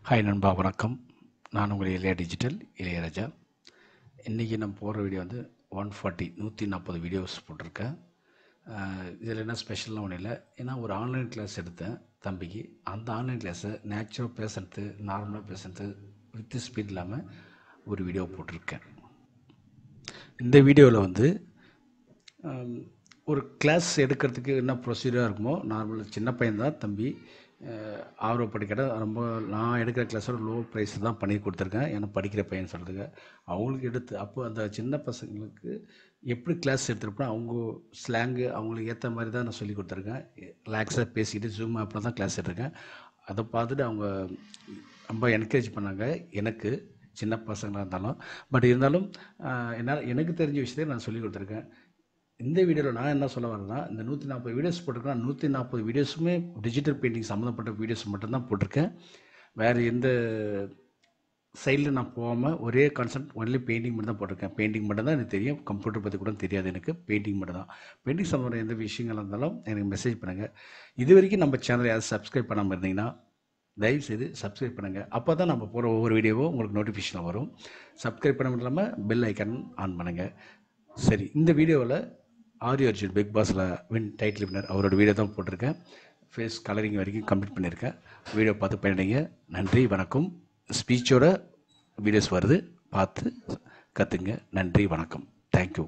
Hi நண்பா வணக்கம் நான் உங்கள் இளையா டிஜிட்டல் இளையராஜா இன்றைக்கி நம்ம போடுற வீடியோ வந்து ஒன் ஃபார்ட்டி நூற்றி நாற்பது வீடியோஸ் போட்டிருக்கேன் இதில் என்ன ஸ்பெஷல்லாம் ஒன்றும் இல்லை ஏன்னா ஒரு ஆன்லைன் கிளாஸ் எடுத்தேன் தம்பிக்கு அந்த ஆன்லைன் கிளாஸை நேச்சுரல் பேசுறது நார்மலாக பேசுறது வித் ஸ்பீட் இல்லாமல் ஒரு வீடியோ போட்டிருக்கேன் இந்த வீடியோவில் வந்து ஆம், ஒரு கிளாஸ் எடுக்கிறதுக்கு என்ன ப்ரொசீஜராக இருக்குமோ நார்மல் சின்ன பையன் தான் தம்பி அஹ், ஆர்வம் படிக்கிற ரொம்ப நான் எடுக்கிற கிளாஸோட லோ ப்ரைஸ் தான் பண்ணி கொடுத்துருக்கேன் ஏன்னா படிக்கிற பையன் சொல்கிறதுக்கு அவங்களுக்கு எடுத்து அப்போ அந்த சின்ன பசங்களுக்கு எப்படி கிளாஸ் எடுத்துருப்போம் அவங்க ஸ்லாங்கு அவங்களுக்கு ஏற்ற மாதிரி தான் நான் சொல்லி கொடுத்துருக்கேன் ரிலாக்ஸாக பேசிக்கிட்டு ஜூம் ஆப்பில் தான் கிளாஸ் எடுத்திருக்கேன் அதை பார்த்துட்டு அவங்க ரொம்ப என்கரேஜ் பண்ணாங்க எனக்கு சின்ன பசங்களாக இருந்தாலும் பட் இருந்தாலும் ஆஹ், என்னால் எனக்கு தெரிஞ்ச விஷயத்தை நான் சொல்லி கொடுத்துருக்கேன் இந்த வீடியோவில் நான் என்ன சொல்ல வரேன்னா இந்த நூற்றி நாற்பது வீடியோஸ் போட்டிருக்கேன் நூற்றி நாற்பது வீடியோஸுமே டிஜிட்டல் பெயிண்டிங் சம்மந்தப்பட்ட வீடியோஸ் மட்டும்தான் போட்டிருக்கேன் வேறு எந்த சைடில் நான் போகாமல் ஒரே கான்செப்ட் ஒன்லி பெயிண்டிங் மட்டும் தான் போட்டிருக்கேன் பெயிண்டிங் மட்டும் தான் எனக்கு தெரியும் கம்ப்யூட்டர் பற்றி கூட தெரியாது எனக்கு பெயிண்டிங் மட்டும் தான் பெயிண்டிங் சம்மந்த எந்த விஷயங்கள் இருந்தாலும் எனக்கு மெசேஜ் பண்ணுங்கள் இது வரைக்கும் நம்ம சேனலை யாரும் சப்ஸ்கிரைப் பண்ணாமல் இருந்தீங்கன்னா தயவு செய்து சப்ஸ்கிரைப் பண்ணுங்கள் அப்போ தான் நம்ம போகிற ஒவ்வொரு வீடியோவும் உங்களுக்கு நோட்டிஃபிகேஷன் வரும் சப்ஸ்கிரைப் பண்ண மட்டும் இல்லாமல் பெல் ஐக்கன் ஆன் பண்ணுங்கள் சரி இந்த வீடியோவில் ஆரி அர்ஜுன் பிக் பாஸில் வின் டைட்டில் வின்னர் அவரோட வீடியோ தான் போட்டிருக்கேன் ஃபேஸ் கலரிங் வரைக்கும் கம்ப்ளீட் பண்ணியிருக்கேன் வீடியோ பார்த்து பயணிங்க நன்றி வணக்கம் ஸ்பீச்சோட வீடியோஸ் வருது பார்த்து கற்றுங்க நன்றி வணக்கம் தேங்க்யூ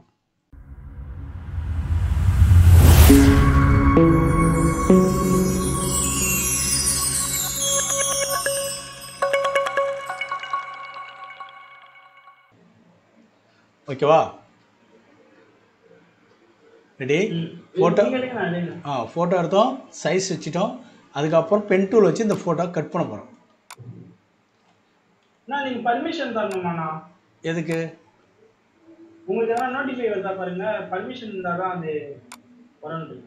ஓகேவா ரெடி ஃபோட்டோ ஆ ஃபோட்டோ எடுத்தோம் சைஸ் வச்சுட்டோம் அதுக்கப்புறம் பென் டூல் வச்சு இந்த ஃபோட்டோ கட் பண்ண போகிறோம் அண்ணா நீங்க பர்மிஷன் தரணுமாண்ணா எதுக்கு உங்களுக்கு எதனா நோட்டிஃபை வருதா பாருங்க பர்மிஷன் இருந்தா தான் அது வரணும்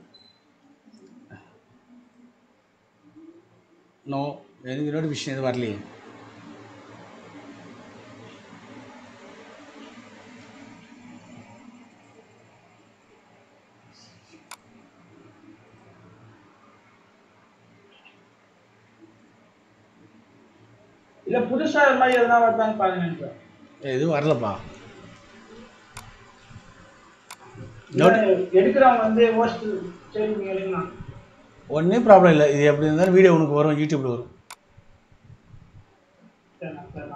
நோ எனக்கு நோட்டிஃபிகேஷன் எதுவும் வரலையே இல்ல புதுசா இது மாதிரி எதனா வருதான்னு பாருங்க சார் எதுவும் வரலப்பா எடுக்கிறவங்க வந்து ஓஸ்ட் சரி நீங்க எடுங்கண்ணா ஒன்றும் ப்ராப்ளம் இல்லை இது எப்படி இருந்தாலும் வீடியோ உனக்கு வரும் யூடியூப்பில் வரும் சரிண்ணா சரிண்ணா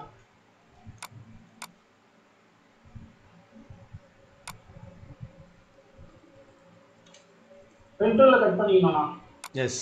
பென்ட்ரோல கட் பண்ணிக்கணும்ண்ணா எஸ்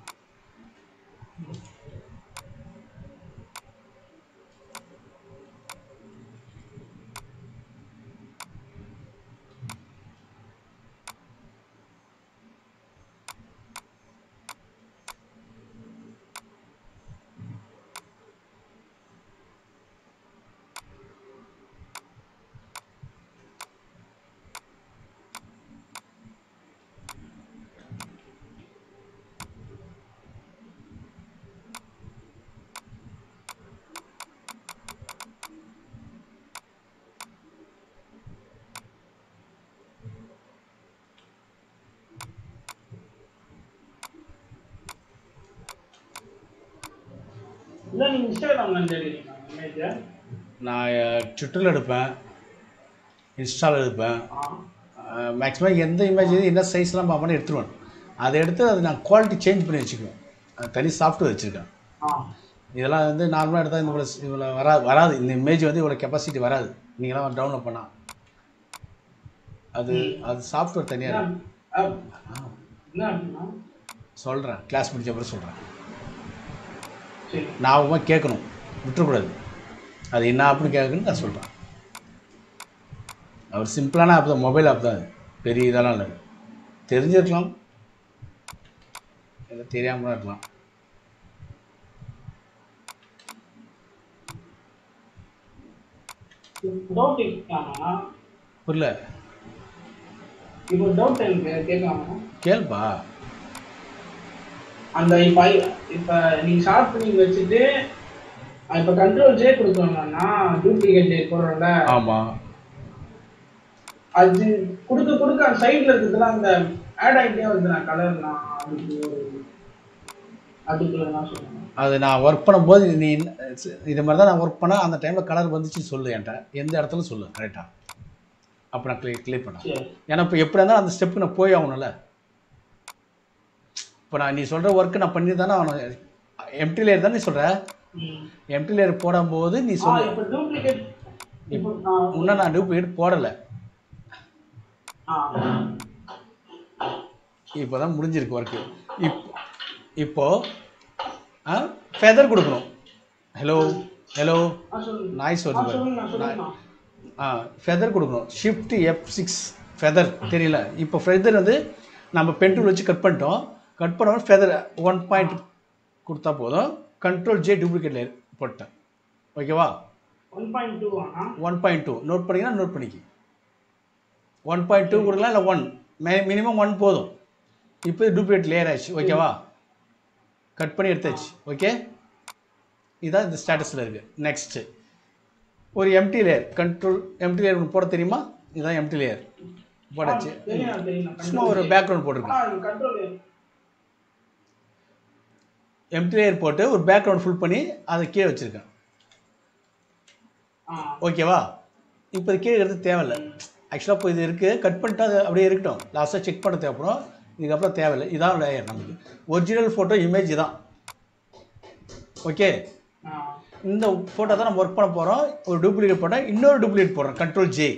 இல்ல நீங்க இன்ஸ்டாகிராம்ல இருந்து எடுக்கிறீங்க இமேஜ் நான் ட்விட்டரில் எடுப்பேன் இன்ஸ்டாவில் எடுப்பேன் ஆ மேக்ஸிமம் எந்த இமேஜ் என்ன சைஸ்லாம் பார்ப்போன்னு எடுத்துருவேன் அதை எடுத்து அதை நான் குவாலிட்டி சேஞ்ச் பண்ணி வச்சுக்குவேன் அது தனி சாஃப்ட்வேர் வச்சுருக்கேன் ஆ இதெல்லாம் வந்து நார்மலாக எடுத்தால் இந்த இவ்வளோ இவ்வளோ வராது வராது இந்த இமேஜ் வந்து இவ்வளோ கெப்பாசிட்டி வராது நீங்களாம் டவுன்லோட் பண்ணால் அது அது சாஃப்ட்வேர் தனியாக என்ன இருக்கு அப்- என்ன அப்படின்னா சொல்கிறேன் கிளாஸ் முடிச்ச அப்புறம் சொல்கிறேன் சரி ஞாபகமாக கேட்கணும் விட்டுறக்கூடாது அது என்ன ஆப்னு கேட்கணும்னு நான் சொல்கிறேன் அவர் சிம்பிளான ஆப் தான் மொபைல் ஆப் தான் அது பெரிய இதெல்லாம் இல்லை தெரிஞ்சிருக்கலாம் இல்லை தெரியாமல் இருக்கலாம் டவுட் கேட்கலாமா புரியல இப்போ டவுட் எனக்கு கேட்கலாமா கேள்ப்பா அந்த இப்போ இப்போ நீங்கள் ஷார்ட் பண்ணி வச்சுட்டு இப்போ கண்ட்ரோல் ஜே கொடுக்கணும்னா டூப்ளிகேட் போடுறோம்ல ஆமாம் அது கொடுக்க கொடுக்க அந்த சைடில் இருக்கிறதுலாம் அந்த ஆட் ஆகிட்டே வருது நான் கலர்லாம் அதுக்கு ஒரு அதுக்குள்ள நான் சொல்லுங்க அது நான் ஒர்க் பண்ணும்போது நீ என்ன- இது மாதிரி தான் நான் ஒர்க் பண்ணேன் அந்த டைமில் கலர் வந்துச்சு சொல்லு என்கிட்ட எந்த இடத்துல சொல்லு கரெக்டாக அப்போ நான் கிளியர் கிளியர் பண்ணேன் சரி ஏன்னா இப்போ எப்படி இருந்தாலும் அந்த ஸ்டெப்பு நான் போய் ஆகணும்ல இப்போ நான் நீ சொல்கிற ஒர்க்கு நான் பண்ணி தானே ஆகணும் எம்டி லேயர் தான் நீ சொல்கிற ம் எம்டி லேயர் போடும்போது நீ ஆ சொல்லு இப்போ டூப்ளிகேட் இப்போ நான் இன்னும் நான் டூப்ளிகேட் போடலை ஆ இப்போ தான் முடிஞ்சிருக்கு ஒர்க்கு இப்போ இப்போ ஆ ஃபெதர் கொடுக்கணும் ஹலோ ஹலோ ஆ சொல்லுங்க நாய்ஸ் ஆ வருது சொல்லுங்க பாரு. சொல்லுங்க ஆ ஃபெதர் கொடுக்கணும் ஷிஃப்ட் எஃப் சிக்ஸ் ஃபெதர் தெரியல இப்போ ஃபெதர் வந்து நம்ம பென் டூல் வச்சு கட் பண்ணிட்டோம் கட் பண்ணாமல் ஃபெதர் ஒன் பாயிண்ட் கொடுத்தா போதும் கண்ட்ரோல் ஜே டூப்ளிகேட் லேயர் போட்டேன் ஓகேவா ஒன் பாயிண்ட் டூ ஆனா ஒன் பாயிண்ட் டூ நோட் பண்ணிங்கன்னா நோட் பண்ணிக்கி ஒன் பாயிண்ட் டூ கொடுக்கலாம் இல்லை ஒன் மே மினிமம் ஒன் போதும் இப்போ டூப்ளிகேட் லேயர் ஆச்சு ஓகேவா கட் பண்ணி எடுத்தாச்சு ஓகே இதுதான் இந்த ஸ்டேட்டஸில் இருக்குது நெக்ஸ்ட்டு ஒரு empty layer control empty layer போட தெரியுமா இதுதான் எம்டி லேயர் போட்டாச்சு தெரியும் தெரியும் சும்மா ஒரு பேக்ரவுண்ட் போட்டிருக்கேன் ஆ கண்ட்ரோல் எம்டி லேயர் போட்டு ஒரு பேக்ரவுண்ட் ஃபுல் பண்ணி அதை கீழே வச்சுருக்கேன் ஆ ஓகேவா இப்போ இது கீழே எடுத்து தேவையில்லை ஆக்சுவலாக இப்போ இது இருக்குது கட் பண்ணிட்டு அது அப்படியே இருக்கட்டும் லாஸ்ட்டாக செக் பண்ண தேவைப்படும் இதுக்கப்புறம் தேவையில்லை இதான் லேயர் நமக்கு ஒரிஜினல் ஃபோட்டோ இமேஜ் தான் ஓகே ஆ இந்த ஃபோட்டோ தான் நம்ம ஒர்க் பண்ண போகிறோம் ஒரு டூப்ளிகேட் போட்டால் இன்னொரு டூப்ளிகேட் போடுறோம் control J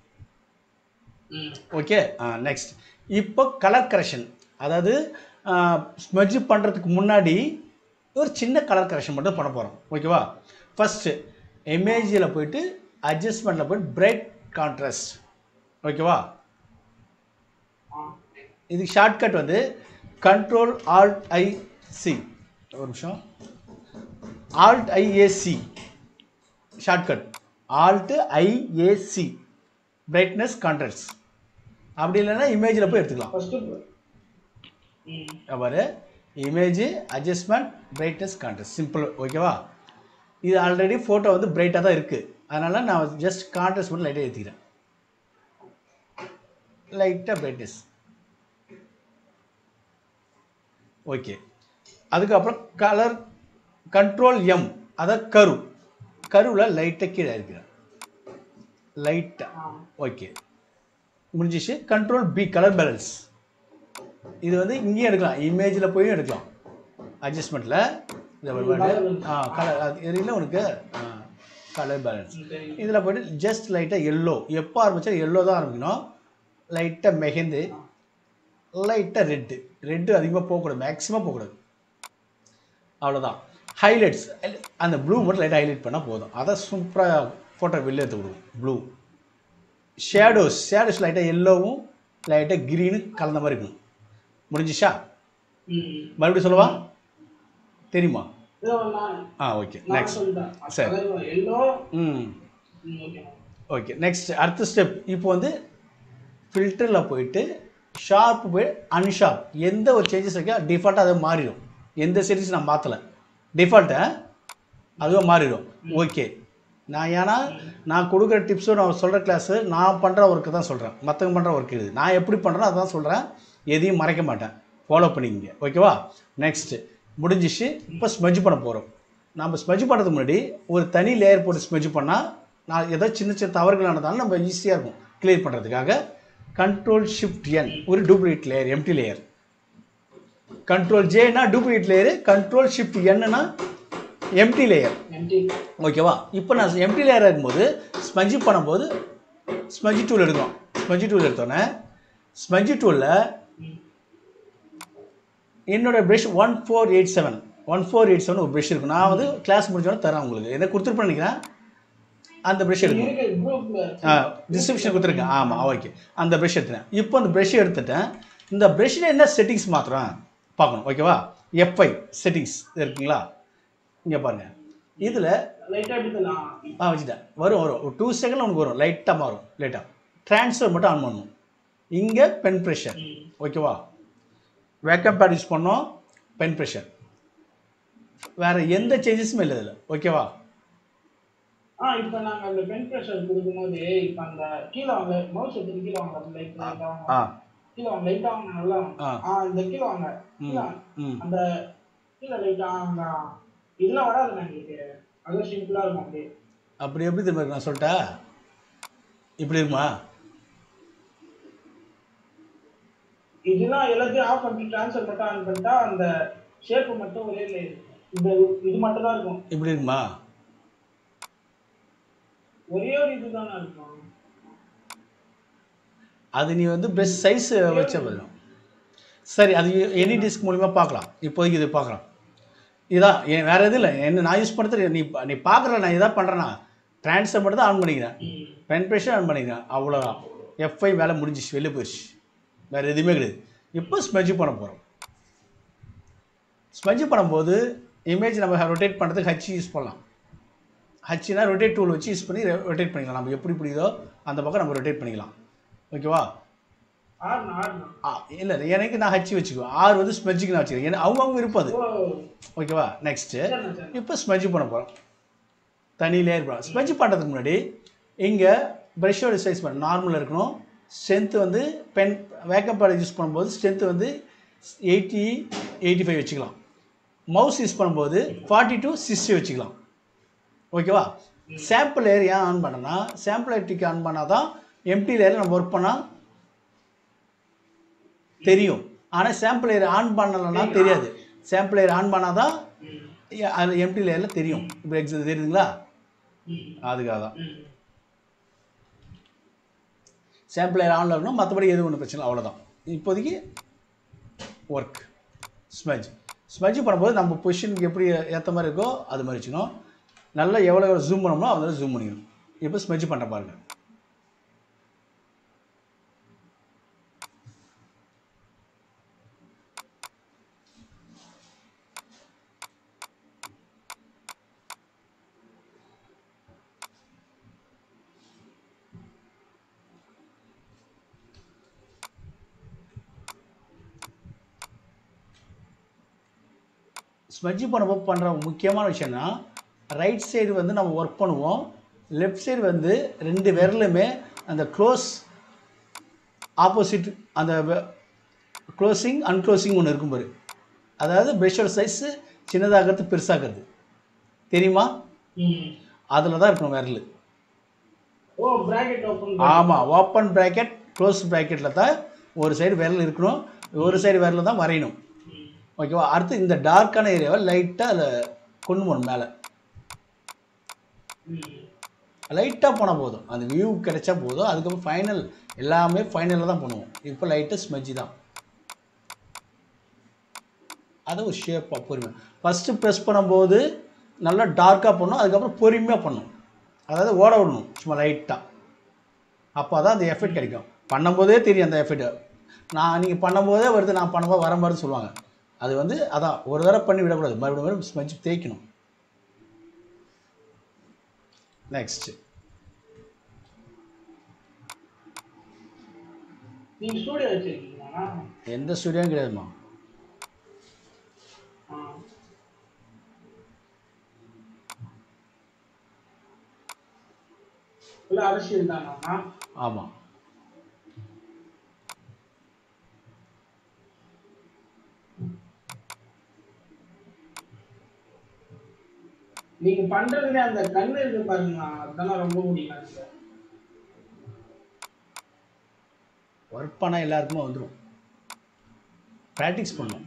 hmm okay next இப்போ கலர் கரெக்ஷன் அதாவது ஸ்மெஜ் பண்ணுறதுக்கு முன்னாடி ஒரு சின்ன கலர் கரெக்ஷன் மட்டும் பண்ண போகிறோம் ஓகேவா ஃபஸ்ட்டு இமேஜில் போயிட்டு அட்ஜஸ்ட்மெண்ட்டில் போயிட்டு பிரைட் கான்ட்ராஸ்ட் ஓகேவா ஆ இதுக்கு ஷார்ட்கட் வந்து கண்ட்ரோல் ஆல்ட் ஐ சி ஒரு நிமிஷம் alt I A C shortcut alt I A C brightness contrast அப்படி இல்லைன்னா இமேஜில் போய் எடுத்துக்கலாம் ஃபர்ஸ்ட் ம் பாரு image adjustment brightness contrast simple ஓகேவா இது ஆல்ரெடி ஃபோட்டோ வந்து பிரைட்டாக தான் இருக்குது அதனால் நான் ஜஸ்ட் கான்ட்ராஸ்ட் மட்டும் லைட்டாக ஏற்றிக்கிறேன் லைட்டாக பிரைட்னஸ் ஓகே அதுக்கப்புறம் கலர் கண்ட்ரோல் எம் அதான் கரு கருவில் லைட்டாக கீழே இருக்கிறேன் லைட்டாக ஆ ஓகே முடிஞ்சிச்சு கண்ட்ரோல் பி கலர் பேலன்ஸ் இது வந்து இங்கேயும் எடுக்கலாம் இமேஜில் போயும் எடுக்கலாம் அட்ஜஸ்ட்மெண்ட்டில் இந்த ஒரு word. ஆ கலர் அது எரியல உனக்கு கலர் பேலன்ஸ் ம், தெரியும் இதில் போய்ட்டு ஜஸ்ட் லைட்டாக எல்லோ எப்போ ஆரம்பித்தா எல்லோ தான் ஆரம்பிக்கணும் லைட்டாக மெஹந்து லைட்டாக ரெட்டு ரெட்டு அதிகமாக போகக்கூடாது மேக்ஸிமம் போகக்கூடாது அவ்வளோதான் ஹைலைட்ஸ் அந்த ப்ளூ மட்டும் லைட்டாக ஹைலைட் பண்ணால் போதும் அதை சூப்பராக ஃபோட்டோ வெளில எடுத்து விடுவோம் ப்ளூ ஷேடோஸ் ஷேடோஸ் லைட்டாக எல்லோவும் லைட்டாக க்ரீனு கலந்த மாதிரி இருக்கணும் முடிஞ்சிச்சா ம் மறுபடியும் சொல்லவா தெரியுமா இதோ நான் ஆ ஓகே நான் நெக்ஸ்ட் சொல்லிட்டேன் சரி. Yellow hmm okay okay next அடுத்த ஸ்டெப் இப்போ வந்து ஃபில்டரில் போயிட்டு ஷார்ப் போய் அன்ஷார்ப் எந்த ஒரு சேஞ்சஸ் இருக்கோ டிஃபால்ட்டாக அது மாறிடும் எந்த செட்டிங்ஸ் நான் மாற்றலை டிஃபால்ட்டை அதுவும் மாறிடும் ஓகே நான் ஏன்னா நான் கொடுக்குற டிப்ஸும் நான் சொல்கிற கிளாஸு நான் பண்ணுற ஒர்க்கு தான் சொல்கிறேன் மற்றவங்க பண்ணுற ஒர்க் இது நான் எப்படி பண்ணுறேனோ அதான் சொல்கிறேன் எதையும் மறைக்க மாட்டேன் ஃபாலோ பண்ணிக்கங்க ஓகேவா நெக்ஸ்ட்டு முடிஞ்சிச்சு இப்போ ஸ்மெஜ் பண்ண போகிறோம் நம்ம ஸ்மெஜ் பண்ணுறதுக்கு முன்னாடி ஒரு தனி லேயர் போட்டு ஸ்மெஜ் பண்ணால் நான் ஏதோ சின்ன சின்ன தவறுகள் ஆனதாலும் நம்ம ஈஸியாக இருக்கும் கிளியர் பண்ணுறதுக்காக கண்ட்ரோல் ஷிஃப்ட் என் ஒரு duplicate layer empty layer control ஜேனா டூப்ளிகேட் லேயரு கண்ட்ரோல் ஷிஃப்ட் என்னன்னா எம்டி லேயர் எம்டி ஓகேவா இப்போ நான் எம்டி லேயர் இருக்கும்போது ஸ்பஞ்சு பண்ணும்போது ஸ்பஞ்சு டூல் எடுக்கிறோம் ஸ்பஞ்சு டூல் எடுத்தோன்னே ஸ்பஞ்சு டூலில் என்னோட brush one four eight seven one four eight seven ஒரு ப்ரஷ் இருக்கும் நான் வந்து கிளாஸ் முடிஞ்சோடனே தரேன் உங்களுக்கு என்ன கொடுத்துருப்பேன் நினைக்கிறேன் அந்த ப்ரஷ் எடுக்கணும் இருக்கு குரூப்ல ஆ டிஸ்கிரிப்ஷன் கொடுத்துருக்கேன் ஆமாம் ஓகே அந்த ப்ரஷ் எடுத்துட்டேன் இப்போ அந்த ப்ரஷ் எடுத்துட்டேன் இந்த ப்ரஷ்ஷில் என்ன செட்டிங்ஸ் மாத்திரம் பார்க்கணும் ஓகேவா எஃப்ஐ செட்டிங்ஸ் இருக்குங்களா இங்கே பாருங்கள் இதில் லைட்டா எடுத்துலாம் ஆ வச்சுட்டேன் வரும் வரும் ஒரு டூ செகண்ட் உனக்கு வரும் லைட்டாக மாறும் லைட்டாக ட்ரான்ஸ்ஃபர் மட்டும் ஆன் பண்ணணும் இங்கே பென் ப்ரெஷர் ஓகேவா வேக்கம் பேட் யூஸ் பண்ணோம் பென் ப்ரெஷர் வேறு எந்த சேஞ்சஸுமே இல்லை இதில் ஓகேவா ஆ இப்போ நாங்க அந்த பென் ப்ரெஷர் கொடுக்கும்போது இப்போ அந்த கீழே வாங்க மவுஸ் எடுத்து கீழே வாங்க லைட் லைட்டா ஆ கீழே வாங்க லைட்டா வாங்க நல்லா வாங்க. ஆ. ஆ இந்த கீழே வாங்க கீழே வாங்க. ம் அந்த இல்ல லைக் அந்த இதெல்லாம் வராது எங்களுக்கு அதுவும் சிம்பிளா இருக்கும் அப்படியே அப்படி எப்படி திரும்ப இருக்கு நான் சொல்லிட்டா இப்படி இருக்குமா இதெல்லாம் எல்லாத்தையும் ஆஃப் பண்ணி ட்ரான்ஸ்ஃபர் மட்டும் ஆன் பண்ணிட்டா அந்த ஷேப் மட்டும் ஒரே line இருக்கும் இந்த இது மட்டும் தான் இருக்கும் இப்படி இருக்குமா ஒரே ஒரு இதுதானே இருக்கும் அது நீ வந்து பெஸ்ட் சைஸ் வச்ச போதும் சரி அது எனி டிஸ்க் மூலிமா பார்க்கலாம் இப்போதைக்கு இது பார்க்கலாம் இதான் ஏன் வேறு எதுவும் இல்லை என்ன நான் யூஸ் பண்ணுறது நீ நீ பார்க்குற நான் இதாக பண்ணுறேன்னா ட்ரான்ஸ்ஃபர் மட்டும் தான் ஆன் பண்ணிக்கிறேன் ம். பென் ப்ரெஷர் ஆன் பண்ணிக்கிறேன் அவ்வளோதான் எஃப்ஐ வேலை முடிஞ்சிச்சு வெளில போயிடுச்சு வேறு எதுவுமே கிடையாது இப்போ ஸ்மெஜ் பண்ண போகிறோம் ஸ்மெஜ் பண்ணும்போது இமேஜ் நம்ம ரொட்டேட் பண்ணுறதுக்கு ஹச் யூஸ் பண்ணலாம் ஹச்னா ரொட்டேட் டூல் வச்சு யூஸ் பண்ணி ரொட்டேட் பண்ணிக்கலாம் நம்ம எப்படி பிடிக்குதோ அந்த பக்கம் நம்ம ரொட்டேட் பண்ணிக்கலாம் ஓகேவா ஆறுனா ஆறுனா ஆ இல்லை எனக்கு நான் ஹச் வச்சுக்குவேன் ஆறு வந்து ஸ்மெஜ்ஜுக்கு நான் வச்சுக்கிறேன் ஏன்னா அவங்கவுங்க விருப்பம் அது ஓ ஓகேவா நெக்ஸ்ட்டு சரிண்ணா சரி இப்போ ஸ்மெஜ் பண்ண போகிறோம் தனி லேயர் பண்ணலாம் ஸ்மெஜ் பண்ணுறதுக்கு முன்னாடி இங்கே ப்ரஷோட சைஸ் பண்ண நார்மலாக இருக்கணும் ஸ்ட்ரென்த்து வந்து பென் வேக்கப் பேட் யூஸ் பண்ணும்போது ஸ்ட்ரென்த்து வந்து எயிட்டி எயிட்டி ஃபைவ் வச்சுக்கலாம் மவுஸ் யூஸ் பண்ணும்போது ஃபார்ட்டி டு சிக்ஸ்டி வச்சுக்கலாம் ஓகேவா சாம்பிள் லேயர் ஏன் ஆன் பண்ணனா சாம்பிள் லேயர் ஆன் பண்ணால் தான் எம்டி லேயரில் நம்ம ஒர்க் பண்ணால் தெரியும் ஆனால் சாம்பிள் லேயர் ஆன் பண்ணலைன்னா தெரியாது சாம்பிள் லேயர் ஆன் பண்ணால் தான் ம் ஏ- அது எம்டி லேயரில் தெரியும் இப்போ எக்ஸாம் தெரியுதுங்களா ம் அதுக்காக தான் ம் சாம்பிள் லேயர் ஆனில் இருக்கணும் மற்றபடி எதுவும் ஒன்றும் பிரச்சனை இல்லை அவ்வளோதான் இப்போதைக்கு ஒர்க் ஸ்மெஜ் ஸ்மெஜ் பண்ணும்போது நம்ம பொசிஷனுக்கு எப்படி ஏற்ற மாதிரி இருக்கோ அது மாதிரி வச்சுக்கணும் நல்லா எவ்வளோ எவ்வளோ ஜூம் பண்ணணுமோ அவ்வளோ ஜூம் பண்ணிக்கணும் இப்போ ஸ்மெஜ் பண்ண பாருங்க ஸ்மெஜ் பண்ணும்போது பண்ணுற முக்கியமான விஷயம்னா ரைட் சைடு வந்து நம்ம ஒர்க் பண்ணுவோம் லெஃப்ட் சைடு வந்து ரெண்டு விரலுமே அந்த க்ளோஸ் ஆப்போசிட் அந்த க்ளோசிங் அன்க்ளோசிங் ஒன்று இருக்கும் பாரு அதாவது ப்ரெஷோட சைஸு சின்னதாகிறது பெருசாகிறது தெரியுமா ம் அதில் தான் இருக்கணும் விரல் ஓ பிராக்கெட் ஓப்பன் ஆமாம் ஓப்பன் ப்ராக்கெட் க்ளோஸ் ப்ராக்கெட்டில் தான் ஒரு சைடு விரல் இருக்கணும் ஒரு சைடு விரல் தான் வரையணும் ஓகேவா அடுத்து இந்த டார்க்கான ஏரியாவை லைட்டாக அதில் கொண்டு போகணும் மேலே ம் லைட்டாக போனால் போதும் அந்த வியூ கிடைச்சா போதும் அதுக்கப்புறம் ஃபைனல் எல்லாமே ஃபைனலில் தான் பண்ணுவோம் இப்போ லைட்டாக ஸ்மெஜ் தான் அதை ஒரு ஷேப்பாக பொறுமை ஃபஸ்ட்டு ப்ரெஸ் பண்ணும்போது நல்லா டார்க்காக பண்ணணும் அதுக்கப்புறம் பொறுமையாக பண்ணணும் அதாவது ஓட விடணும் சும்மா லைட்டாக அப்போ தான் அந்த எஃபெக்ட் கிடைக்கும் பண்ணும்போதே தெரியும் அந்த எஃபெக்ட் நான் நீங்கள் பண்ணும்போதே வருது நான் பண்ணும்போது வர மாதிரி சொல்லுவாங்க அது வந்து அதான் ஒரு தடவை பண்ணி விடக்கூடாது மறுபடியும் மறுபடியும் ஸ்மெஜ் தேய்க்கணும் நெக்ஸ்ட் நீங்க ஸ்டூடியோ வச்சிருக்கீங்களா எந்த ஸ்டுடியோவும் கிடையாதுமா ஆ இல்ல அரசியல் தானா ஆமாம் நீங்க பண்றதுல அந்த கண்ணு இருக்கு பாருங்க அதெல்லாம் ரொம்ப முடியல எனக்கு. ஒர்க் பண்ணால் எல்லாருக்குமே வந்துடும் ப்ராக்டிஸ் பண்ணணும்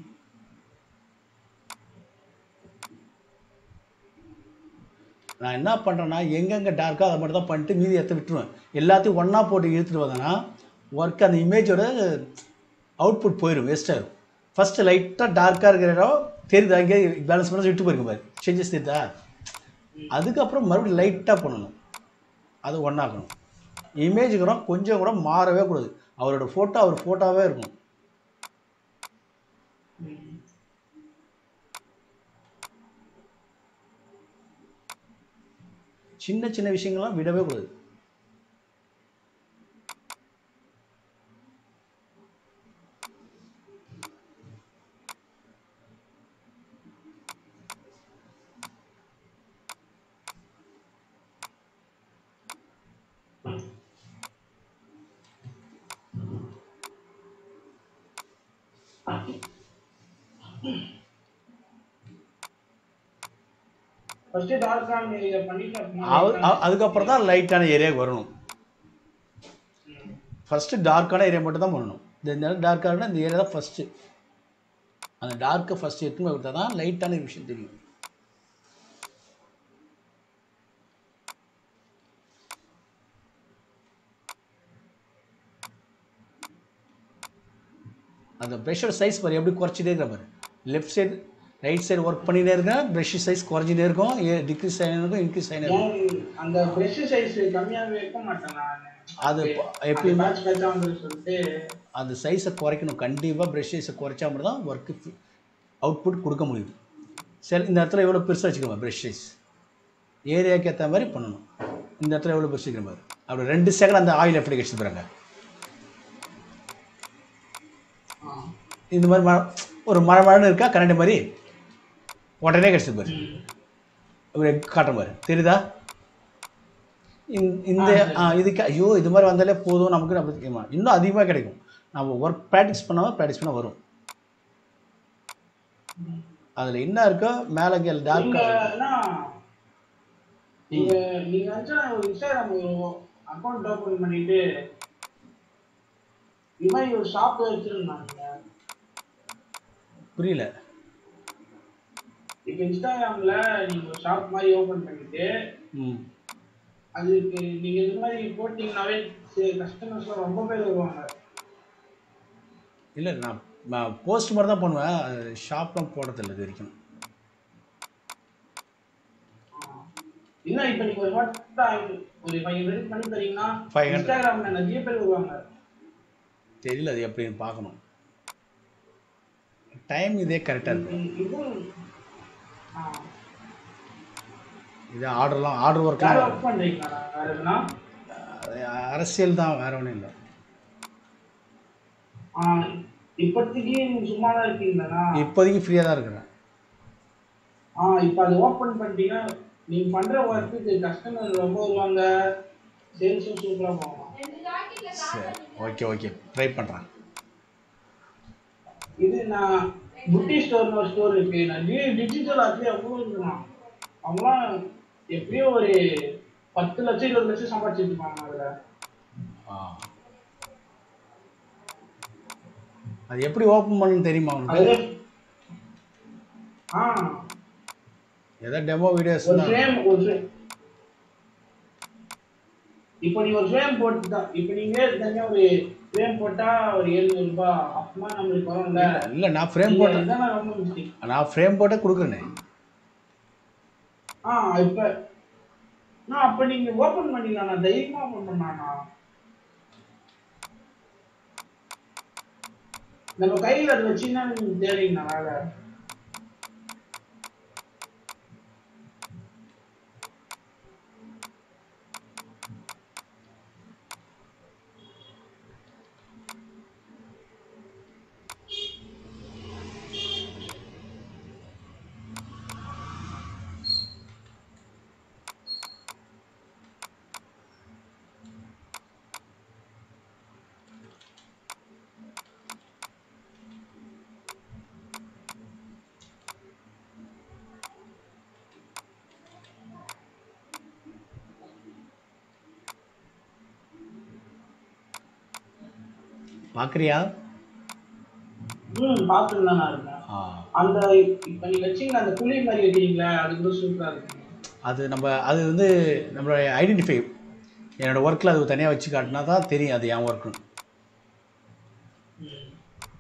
நான் என்ன பண்ணுறேன்னா எங்கெங்கே டார்க்காக அதை மட்டும் தான் பண்ணிட்டு மீதி எடுத்து விட்டுருவேன் எல்லாத்தையும் ஒன்றா போட்டு இழுத்துட்டு வந்தேன்னா ஒர்க் அந்த இமேஜோட அவுட்புட் போயிடும் வேஸ்ட்டாக ஃபஸ்ட்டு லைட்டாக டார்க்காக இருக்கிற இடம் தெரியுதா இங்கே பேலன்ஸ் பண்ணி விட்டு போயிருங்க பாரு சேஞ்சஸ் தெரியுதா அதுக்கப்புறம் மறுபடியும் லைட்டாக பண்ணணும் அது ஒன்றாக்கணும் இமேஜ் கூட கொஞ்சம் கூட மாறவே கூடாது அவரோட ஃபோட்டோ அவர் ஃபோட்டோவே இருக்கும் ம். சின்ன சின்ன விஷயங்கள்லாம் விடவே கூடாது ஃபர்ஸ்ட் டார்க்கான ஏரியா பண்ணிட்டு அப்புறமா அது- அ- அதுக்கப்புறம் தான் லைட்டான ஏரியாவுக்கு வரணும் ஃபஸ்ட்டு டார்க்கான ஏரியா மட்டும் தான் பண்ணணும் இந்த டார்க்கான இந்த ஏரியா தான் ஃபஸ்ட்டு அந்த டார்க்கை ஃபஸ்ட்டு எடுத்துமே கொடுத்தா தான் லைட்டான விஷயம் தெரியும் அந்த ப்ரெஷ்ஷோட சைஸ் பாரு எப்படி குறைச்சிட்டே இருக்கிற பாரு left side right side work பண்ணிட்டே இருக்கேன் ப்ரெஷ் சைஸ் குறைஞ்சிட்டே இருக்கும் டிக்ரீஸ் ஆகினே இருக்கும் இன்க்ரீஸ் ஆகினே இருக்கும் ஏன் அந்த பிரஷ் சைஸ் கம்மியாவே வைக்க மாட்டேன் நான் அது ப- எப்பயுமே பேட்ச் பேட்சா வந்து சொல்லிட்டு அந்த சைஸை குறைக்கணும் கண்டிப்பாக ப்ரெஷ் சைஸை குறைச்சா மட்டும் தான் ஒர்க்கு அவுட்புட் கொடுக்க முடியும் சரி இந்த இடத்துல எவ்வளோ பெருசாக வச்சுக்கோங்க ப்ரெஷ் சைஸ் ஏரியாவுக்கு ஏற்ற மாதிரி பண்ணணும் இந்த இடத்துல எவ்வளோ பெருசு வைக்கிற மாதிரி அப்படி ரெண்டு செகண்ட் அந்த ஆயில் எப்படி கழிச்சு போகிறாங்க ஆ. இந்த மாதிரி மழை ஒரு மழை மழைன்னு இருக்கா கரண்ட் மாதிரி உடனே கழிச்சு பாரு ம். ஒரு egg காட்டுற மாதிரி தெரியுதா இந்த- இந்த ஆ, இதுக்கு ஐயோ இது மாதிரி வந்தாலே போதும் நமக்கு நம்ம ஆமா, இன்னும் அதிகமாக கிடைக்கும் நம்ம ஒர்க் ப்ராக்டிஸ் பண்ணாமல் ப்ராக்டிஸ் பண்ண வரும் அதில் என்ன இருக்கோ மேலே கீழே நீங்க டார்க்காக என்ன நீங்க நீங்க வந்து ஒரு இன்ஸ்டாகிராம் ஒரு அக்கௌண்ட் ஓபன் பண்ணிட்டு இது மாதிரி ஒரு ஷாப் வச்சிருந்தாங்க புரியல இப்போ இன்ஸ்டாகிராம்ல நீங்க ஒரு ஷாப் மாதிரி ஓபன் பண்ணிட்டு ம் அதுக்கு நீங்க இது மாதிரி போட்டீங்கன்னாவே கஸ்டமர்ஸ்லாம் ரொம்ப பேர் வருவாங்க இல்லை நான் நான் போஸ்ட் மாதிரி தான் பண்ணுவேன் ஷாப்லாம் போடுறதில்ல இது வரைக்கும் இல்ல இப்ப நீங்க ஒரு வாட்ஸ்அப் ஒரு ஃபைவ் ஹண்ட்ரட் பண்ணி தரீங்கன்னா 500. இன்ஸ்டாகிராம்ல நிறைய பேர் வருவாங்க தெரியல அது எப்படின்னு பார்க்கணும் டைம் இதே கரெக்டாக இருக்கும் இ- இது ஆ. இது ஆர்டர்லாம் ஆர்டர் வேற ஒர்க்லாம் ஒர்க் பண்றீங்களா வேற எதுனா அரசியல் தான் வேற ஒன்றும் இல்லை ஆ, இப்போதைக்கு நீங்க சும்மா தான் இருக்கீங்களா இப்போதைக்கு ஃப்ரீயாக தான் இருக்கிறேன் ஆ இப்போ அது ஓப்பன் பண்ணிட்டீங்கன்னா நீங்க பண்ற ஒர்க்குக்கு கஸ்டமர் ரொம்ப வருவாங்க சேல்ஸும் சூப்பரா போகலாம் சரி ஓகே ஓகே ட்ரை பண்ணுறேன் இது நான் புட்டி ஸ்டோர்னு ஒரு ஸ்டோர் இருக்கு நிறைய டிஜிட்டல் ஆச்சு எவ்வளோ இருக்கலாம் அவங்களாம் எப்படியோ ஒரு பத்து லட்சம் இருபது லட்சம் சம்பாதிச்சிட்டு இருப்பாங்க அதுல ஆ அது எப்படி ஓப்பன் பண்ணணும்னு தெரியுமா உனக்கு அதுல ஆ ஏதோ டெமோ வீடியோஸ் ஒரு தான் ஃப்ரேம் ஒரு frame. இப்போ நீ ஒரு ஃப்ரேம் போட்டு தான் இப்போ நீங்க தனியா ஒரு ஃப்ரேம் போட்டா ஒரு எழுநூறு ரூபாய் அப்புறமா நம்மளுக்கு வரும்ல இல்லை நான் ஃப்ரேம் போட்டேன் இதுதான் ரொம்ப மிஸ்டேக் நான் ஃப்ரேம் போட்டே கொடுக்குறேனே ஆ இப்ப நான் அப்ப நீங்க ஓபன் பண்ணிக்கலாம் நான் தைரியமா ஓபன் பண்ணானா நம்ம கையில அது வச்சீங்கன்னா நீங்க தேவைங்கண்ணா வேலை பார்க்குறியா ம் பார்த்துட்டு தான் நான் இருக்கேன் ஆ அந்த இப்ப நீங்க வச்சீங்களா அந்த புளி மாதிரி வைக்கிறீங்களா அது கூட சூப்பரா இருக்கு அது நம்ம அது வந்து நம்மளோட ஐடென்டிஃபை என்னோட ஒர்க்கில் அது தனியாக வச்சு காட்டினா தான் தெரியும் அது என் ஒர்க்குன்னு ம்.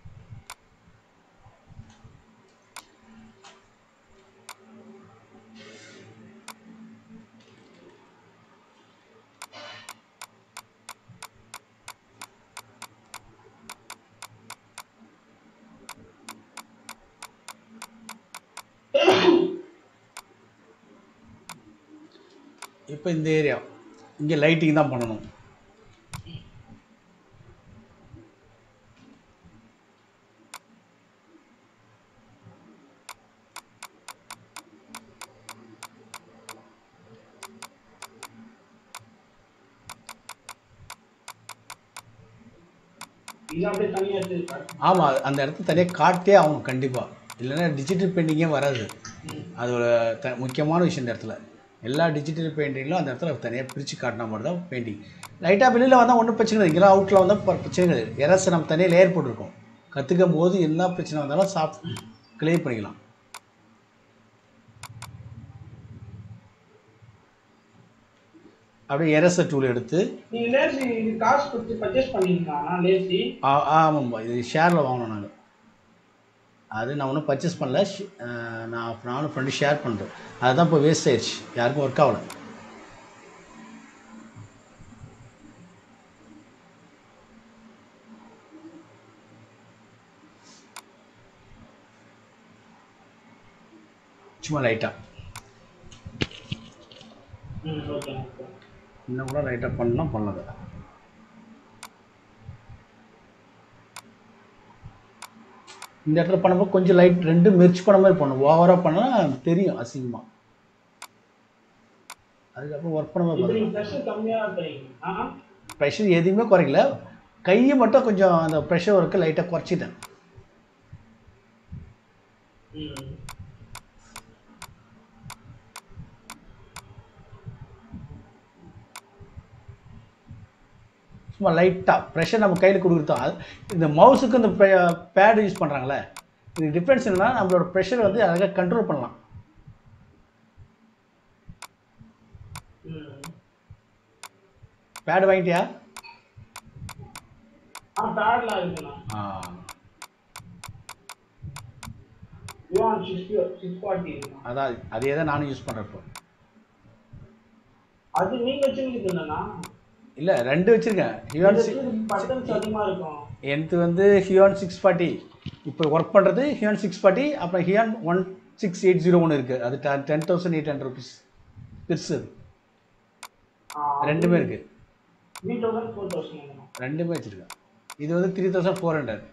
இப்போ இந்த ஏரியா இங்கே லைட்டிங் தான் பண்ணணும் இது அப்படியே தனியா வச்சிருக்காரு ஆமாம் அந்த இடத்த தனியாக காட்டே ஆகணும் கண்டிப்பாக இல்லைன்னா டிஜிட்டல் பெயிண்டிங்கே வராது ம். அது ஒரு த முக்கியமான விஷயம் இந்த இடத்துல எல்லா டிஜிட்டல் பெயிண்டிங்லும் அந்த இடத்துல தனியாக பிரித்து காட்டினா மட்டும் தான் பெயிண்டிங் லைட்டாக வெளியில் வந்தால் ஒன்றும் பிரச்சனை இல்லை இங்கெல்லாம் அவுட்டில் வந்தால் ப- பிரச்சனை கிடையாது எரஸ் நம்ம தனியாக லேயர் போட்டிருக்கோம் கற்றுக்கும் போது என்ன பிரச்சனை வந்தாலும் சாஃப்ட் கிளியர் பண்ணிக்கலாம் அப்படியே எரச டூல் எடுத்து நீங்க லேசி இது காசு கொடுத்து பர்ச்சேஸ் பண்ணிருந்தானா லேசி ஆ- ஆமாம்மா இது ஷேரில் வாங்கினோம் நாங்கள் அது நான் ஒன்றும் பர்ச்சேஸ் பண்ணல ஷ்- அஹ் நான் நானும் ஃப்ரெண்டு ஷேர் பண்ணுறேன் அதுதான் இப்போ வேஸ்ட் ஆயிடுச்சு யாருக்கும் ஒர்க் ஆகலை சும்மா லைட்டாக ம் ஓகே ஓகே இன்னும் கூட லைட்டாக பண்ணலாம் பண்ணல இந்த இடத்துல பண்ணும்போது கொஞ்சம் லைட் ரெண்டு மெர்ச் பண்ண மாதிரி பண்ணும் ஓவராக பண்ணால் தெரியும் அசிங்கமாக அதுக்கப்புறம் ஒர்க் பண்ண மாதிரி இது பண்ணும் நீங்க ப்ரெஷர் கம்மியா தரீங்க ஆ ப்ரெஷர் எதுவுமே குறைக்கல கையை மட்டும் கொஞ்சம் அந்த ப்ரெஷர் ஒர்க்கு லைட்டாக குறைச்சிட்டேன் ம் சும்மா லைட்டாக ப்ரெஷர் நம்ம கையில் கொடுக்குறோம் அது இந்த மவுஸுக்கு இந்த பேட் யூஸ் பண்ணுறாங்களே இது டிஃப்ரென்ஸ் என்னன்னா நம்மளோட ப்ரெஷர் வந்து அழகாக கண்ட்ரோல் பண்ணலாம் ம் பேட் வாங்கிட்டியா ஆ பேட்லாம் இருக்குண்ணா ஆ யுவான் சிக்ஸ் சிக்ஸ் ஃபார்ட்டி இருக்குண்ணா அதான் அதே தான் நானும் யூஸ் பண்ணுறப்போ அது நீங்க வச்சிருக்கீங்கண்ணா இல்லை ரெண்டு வச்சுருக்கேன் ஹியான் சி பட்டன்ஸ் அதிகமா இருக்கும் எனக்கு வந்து ஹியான் சிக்ஸ் ஃபார்ட்டி இப்போ ஒர்க் பண்ணுறது ஹியான் சிக்ஸ் ஃபார்ட்டி அப்புறம் Huion one six eight zero ஒன்று இருக்குது அது ten thousand eight hundred rupees பெருசு அது ரெண்டுமே இருக்குது த்ரீ தௌசண்ட் ஃபோர் தௌசண்ட் ரெண்டுமே வச்சுருக்கேன் இது வந்து three thousand four hundred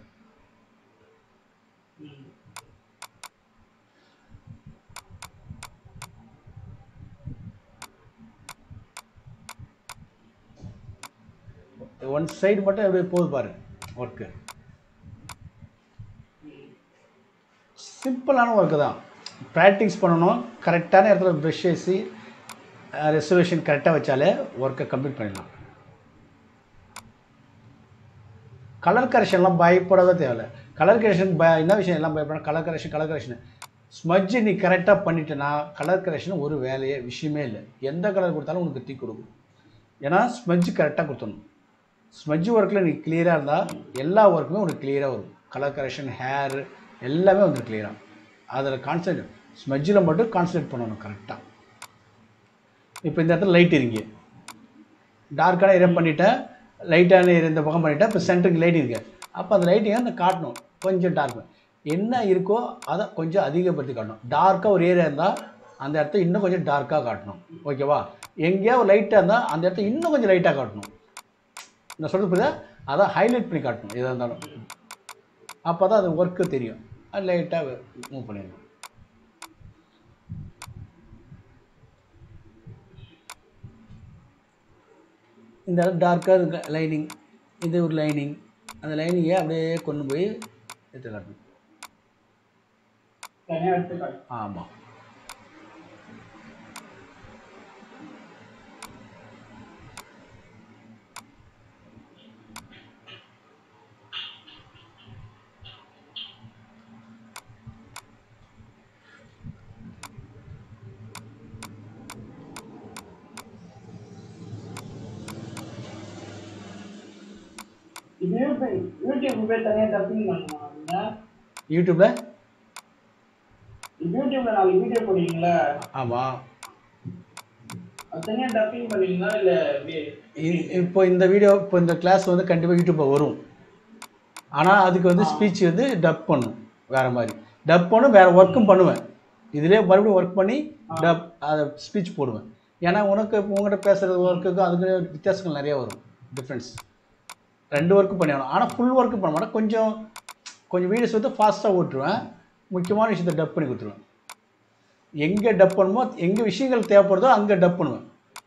one side மட்டும் எப்படி போகுது பாரு ஒர்க்கு சிம்பிளான ஒர்க்கு தான் ப்ராக்டிஸ் பண்ணணும் கரெக்டான இடத்துல ப்ரெஷ் வேசி ரெசர்வேஷன் கரெக்டாக வச்சாலே ஒர்க்கை கம்ப்ளீட் பண்ணிடலாம் கலர் கரெக்ஷன்லாம் பயப்படவே தேவையில்ல கலர் கரெக்ஷன் பய என்ன விஷயம் எல்லாம் பயப்படணும் colour correction colour correction smudge நீ கரெக்டாக பண்ணிட்டேன்னா கலர் கரெக்ஷன் ஒரு வேலையே விஷயமே இல்லை எந்த கலர் கொடுத்தாலும் உனக்கு தீ கொடுக்கும் ஏன்னா ஸ்மஜ்ஜு கரெக்டாக கொடுத்துடணும் ஸ்மஜ் ஒர்க்கில் நீ கிளியராக இருந்தால் எல்லா ஒர்க்குமே உனக்கு கிளியராக வரும் கலர் கரெக்ஷன் ஹேர் எல்லாமே வந்துடும் கிளியராக அதில் கான்சன்ட்ரேட் ஸ்மஜ்ஜில் மட்டும் கான்சன்ட்ரேட் பண்ணணும் கரெக்டாக இப்போ இந்த இடத்துல லைட் இருங்க டார்க்கான ஏரியா பண்ணிட்டேன் லைட்டான ஏரியா இந்த பக்கம் பண்ணிட்டேன் இப்போ சென்டருக்கு லைட் இருக்கு அப்போ அந்த லைட்டிங்கை அந்த காட்டணும் கொஞ்சம் டார்க் என்ன இருக்கோ அதை கொஞ்சம் அதிகப்படுத்தி காட்டணும் டார்க்காக ஒரு ஏரியா இருந்தால் அந்த இடத்த இன்னும் கொஞ்சம் டார்க்காக காட்டணும் ஓகேவா எங்கேயா ஒரு லைட்டாக இருந்தால் அந்த இடத்த இன்னும் கொஞ்சம் லைட்டாக காட்டணும் நான் சொல்கிறது புரியுதா அதான் ஹைலைட் பண்ணி காட்டணும் எதாக இருந்தாலும் அப்போ தான் அது ஒர்க்கு தெரியும் அது லைட்டாக மூவ் பண்ணிடணும் இந்த இடம் டார்க்காக இருக்க லைனிங் இது ஒரு லைனிங் அந்த லைனிங்கை அப்படியே கொண்டு போய் எடுத்து காட்டணும் தனியா எடுத்துக்காட்டு ஆமாம் இது யூடியூப் யூடியூப் போய் தனியா டப்பிங் பண்ணுமா நீங்க யூடியூப்பில் இது யூடியூப்ல நாளைக்கு வீடியோ போடுவீங்களா ஆமாம் அது தனியா டப்பிங் பண்ணுவீங்களா இல்ல அப்படியே இ- இப்போ இந்த வீடியோ இப்போ இந்த கிளாஸ் வந்து கண்டிப்பாக யூடியூப்பில் வரும் ஆனால் அதுக்கு வந்து ஸ்பீச் வந்து டப் பண்ணும் வேறு மாதிரி டப் பண்ணும் வேறு ஒர்க்கும் பண்ணுவேன் இதிலே மறுபடியும் ஒர்க் பண்ணி டப் அதை ஸ்பீச் போடுவேன் ஏன்னா உனக்கு உங்கள்கிட்ட பேசுகிற ஒர்க்குக்கும் அதுக்கு வித்தியாசங்கள் நிறைய வரும் டிஃப்ரென்ஸ் ரெண்டு ஒர்க்கும் பண்ணிடணும் ஆனால் ஃபுல் ஒர்க்கு பண்ண மாட்டேன் கொஞ்சம் கொஞ்சம் வீடியோஸ் வந்து ஃபாஸ்ட்டாக ஓட்டுருவேன் முக்கியமான விஷயத்தை டப் பண்ணி கொடுத்துருவேன் எங்கே டப் பண்ணுமோ எங்கே விஷயங்கள் தேவைப்படுதோ அங்கே டப் பண்ணுவேன்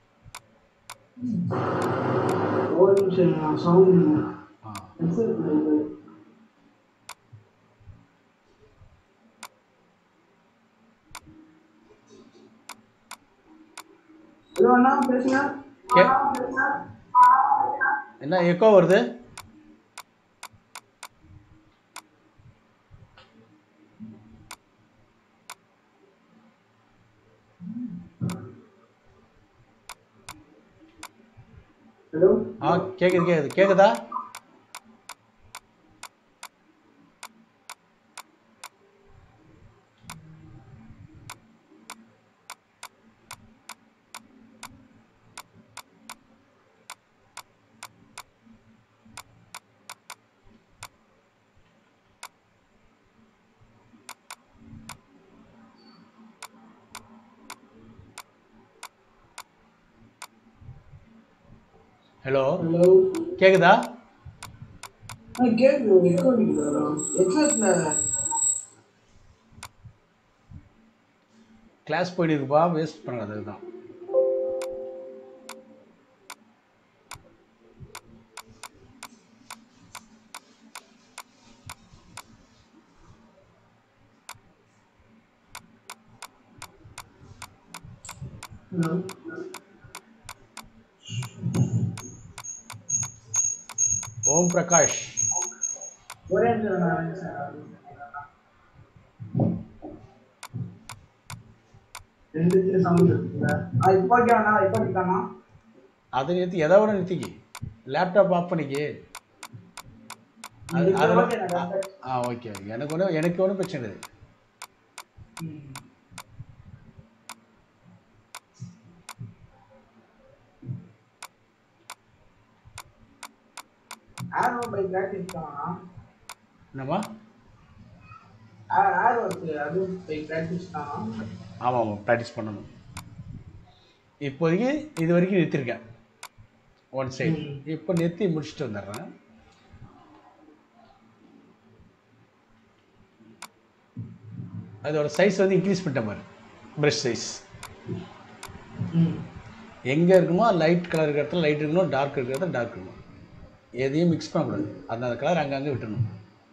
ஒரு நிமிஷம் நான் சவுண்ட் ஆ ஹலோ அண்ணா பேசுங்க கே என்ன எக்கோ வருது ஹலோ ஆ கேட்குது கேட்குது கேட்குதா ஹலோ ஹலோ கேட்குதா ஆ கேட்குது எக்கோ அடிக்குது ஹெட்செட்ல கிளாஸ் போயிட்டு இருக்குப்பா வேஸ்ட் பண்ணாது அதுதான் ஹலோ ஓம் பிரகாஷ் ஒரே நிமிஷம் நான் வரேன் சார் ரெண்டு திரு சவுண்ட் இருக்குல்ல ஆ இப்போ ஓகேண்ணா இப்போ ஓகேண்ணா அதை நிறுத்தி எதை விட நிறுத்திக்கி லேப்டாப் ஆஃப் பண்ணிக்கி அது இப்போ அதில் ஓகே நான் ஆ ஓகே எனக்கு ஒன்றும் எனக்கு ஒன்றும் பிரச்சனை இல்லை ம் ஆரோ பை பிராக்டிஸ் தான் என்னம்மா ஆரோ இருக்கு அதுவும் பை பிராக்டிஸ் தான் ஆமாம் ஆமாம் ப்ராக்டிஸ் பண்ணணும் இப்போதைக்கு இது வரைக்கும் நிறுத்திருக்கேன் ஒன் சைடு ம். இப்போ நிறுத்தி முடிச்சுட்டு வந்துடுறேன் அதோட சைஸ் வந்து இன்க்ரீஸ் பண்ணிட்டேன் பாரு ப்ரஷ் சைஸ் ம் எங்கே இருக்குமோ லைட் கலர் இருக்கிற இடத்துல லைட் இருக்கணும் டார்க் இருக்கிற இடத்துல டார்க் இருக்கணும் எதையும் மிக்ஸ் பண்ணக்கூடாது அந்த அந்த கலர் அங்கங்கே விட்டுணும்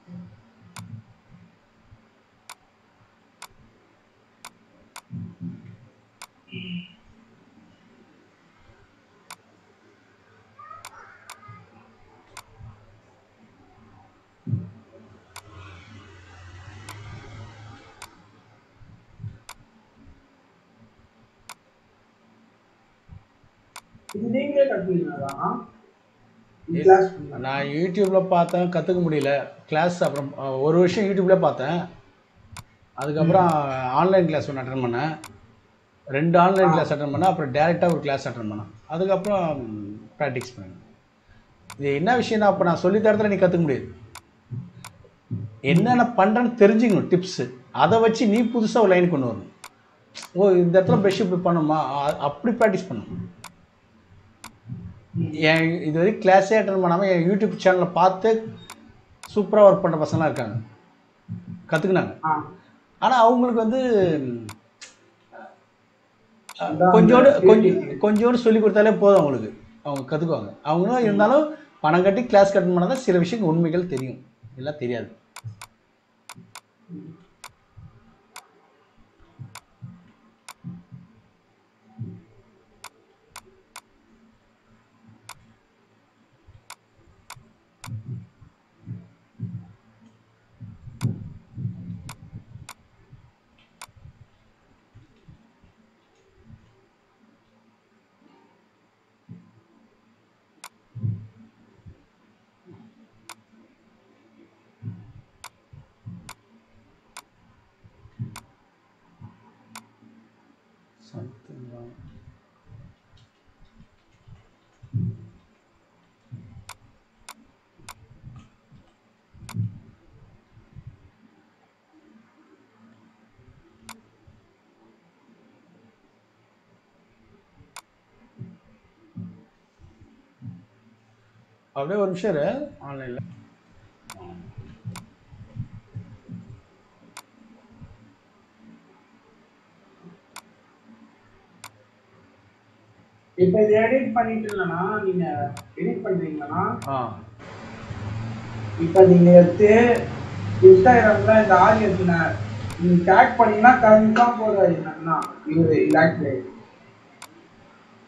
இது நீங்களே கட்டுவீங்களா கிளாஸ் நான் யூடியூப்பில் பார்த்தேன் கற்றுக்க முடியல கிளாஸ் அப்புறம் அஹ், ஒரு வருஷம் யூடியூப்லேயே பார்த்தேன் அதுக்கப்புறம் ஆன்லைன் கிளாஸ் ஒன்று அட்டன் பண்ணேன் ரெண்டு ஆன்லைன் கிளாஸ் அட்டன் பண்ணேன் அப்புறம் டேரெக்டாக ஒரு கிளாஸ் அட்டன் பண்ணேன் அதுக்கப்புறம் ப்ராக்டிஸ் பண்ணேன் இது என்ன விஷயம்னா அப்போ நான் சொல்லி தரத்துல நீ கற்றுக்க முடியாது என்னென்ன பண்ணுறேன்னு தெரிஞ்சுக்கணும் டிப்ஸு அதை வச்சு நீ புதுசாக ஒரு லைன் கொண்டு வரணும் ஓ இந்த இடத்துல ப்ரெஷ் இப்படி பண்ணுமா அ- அப்படி ப்ராக்டிஸ் பண்ணணும் என் இது வரைக்கும் கிளாஸே அட்டன் பண்ணாமல் என் யூடியூப் சேனலில் பார்த்து சூப்பராக ஒர்க் பண்ணுற பசங்களாம் இருக்காங்க கற்றுக்குனாங்க ஆ ஆனால் அவங்களுக்கு வந்து அதான் கொஞ்சோடு அந்த கொஞ்சம் கொஞ்சோடு சொல்லி கொடுத்தாலே போதும் அவங்களுக்கு அவங்க கற்றுக்குவாங்க அவங்களும் இருந்தாலும் பணம் கட்டி கிளாஸ் கட்டணும் பண்ணால் தான் சில விஷயங்கள் உண்மைகள் தெரியும் எல்லாம் தெரியாது Something wrong. அப்படியே ஒரு நிமிஷம் இரு ஆன்லைனில் இப்போ இது எடிட் பண்ணிட்டு இல்லைன்னா நீங்க எடிட் பண்றீங்கன்னா ஆ இப்போ நீங்க எடுத்து இன்ஸ்டாகிராம்ல இந்த ஆடியன்ஸ்ல நீங்க டேக் பண்ணீங்கன்னா கன்ஃபார்ம் போடுறாரு என்னன்னா இவரு இலாக்ட்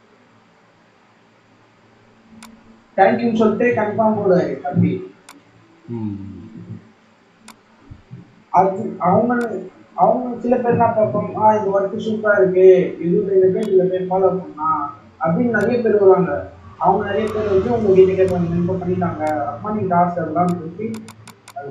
தேங்க்யூன்னு சொல்லிட்டு கன்ஃபார்ம் போடுவாரு தம்பி ம் அது அவங்க அவங்க சில பேர் என்ன பார்ப்போம் ஆ இந்த ஒர்க்கு சூப்பராக இருக்கு இது இந்த பேர் இதில் போய் ஃபாலோ பண்ணா அப்படின்னு நிறைய பேர் வருவாங்க அவங்க நிறைய பேர் வந்து உங்க கிட்ட கேட்பாங்க இப்போ பண்ணிட்டாங்க அம்மா நீ காசு அதெல்லாம் சொல்லி அது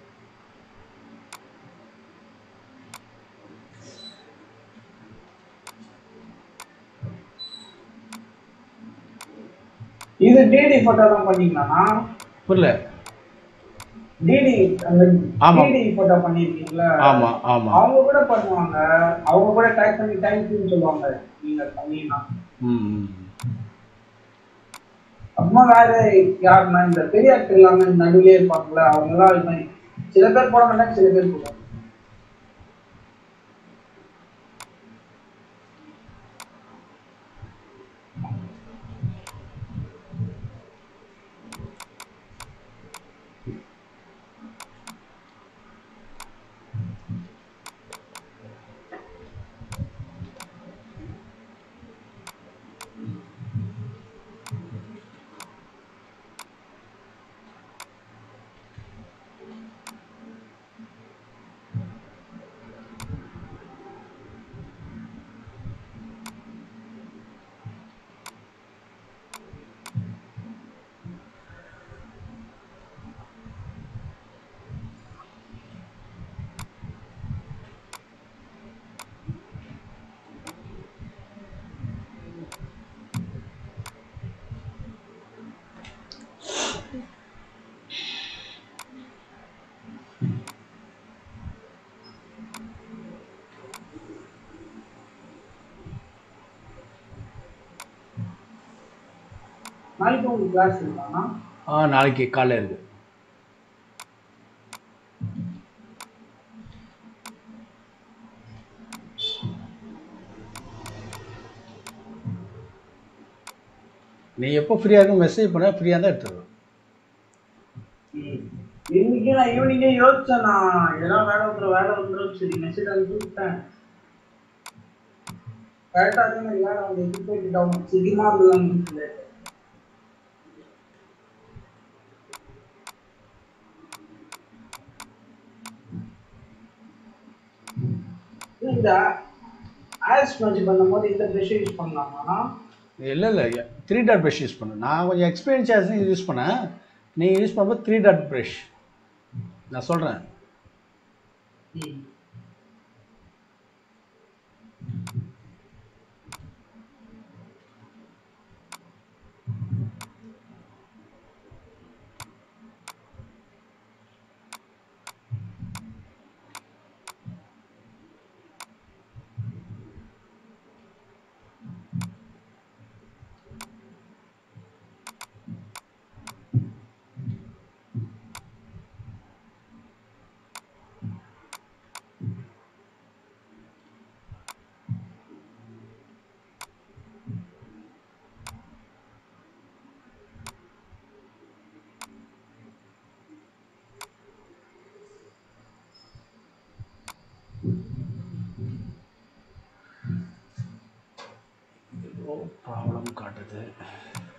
இது டிடி போட்டோலாம் பண்ணீங்களாண்ணா புரியல டிடி அந்த ஆமா. டிடி போட்டோ பண்ணியிருக்கீங்களா ஆமாம் ஆமாம் அவங்க கூட பண்ணுவாங்க அவங்க கூட டைப் பண்ணி தேங்க்யூன்னு சொல்லுவாங்க நீங்க பண்ணீங்கன்னா ம் ம். அம்மா வேற யாருன்னா இந்த பெரிய ஆட்கள் இல்லாம நடுவிலே இருப்பாங்கல்ல அவங்க எல்லாம் இது மாதிரி சில பேர் போட மாட்டாங்க சில பேர் போடுவாங்க நாளைக்கு உங்களுக்கு கிளாஸ் இருக்கானா ஆ நாளைக்கு காலைல இருக்கு நீ எப்போ ஃப்ரீயாக இருக்கும் மெசேஜ் பண்ண ஃப்ரீயாக தான் எடுத்துருவேன் இன்னைக்கு நான் ஈவினிங்கே யோசிச்சேன் நான் இதெல்லாம் வேலை வந்துடும் வேலை வந்துடும் சரி மெசேஜ் அனுப்பி விட்டேன் கரெக்டாக அதே மாதிரி வேலை வந்து எடுத்து போயிட்டு சீக்கிரமாக இருந்தது இந்த ஆஸ் மேட்ச் பண்ணும்போது இந்த ப்ரெஷ் யூஸ் பண்ணலாமா இல்லை இல்லை த்ரீ டாட் ப்ரஷ் யூஸ் பண்ணு நான் கொஞ்சம் எக்ஸ்பீரியன்ஸ் ஆச்சு யூஸ் பண்ணேன் நீ யூஸ் பண்ணும்போது த்ரீ டாட் ப்ரஷ் நான் சொல்கிறேன் ம் ப்ராப்ளம் காட்டுது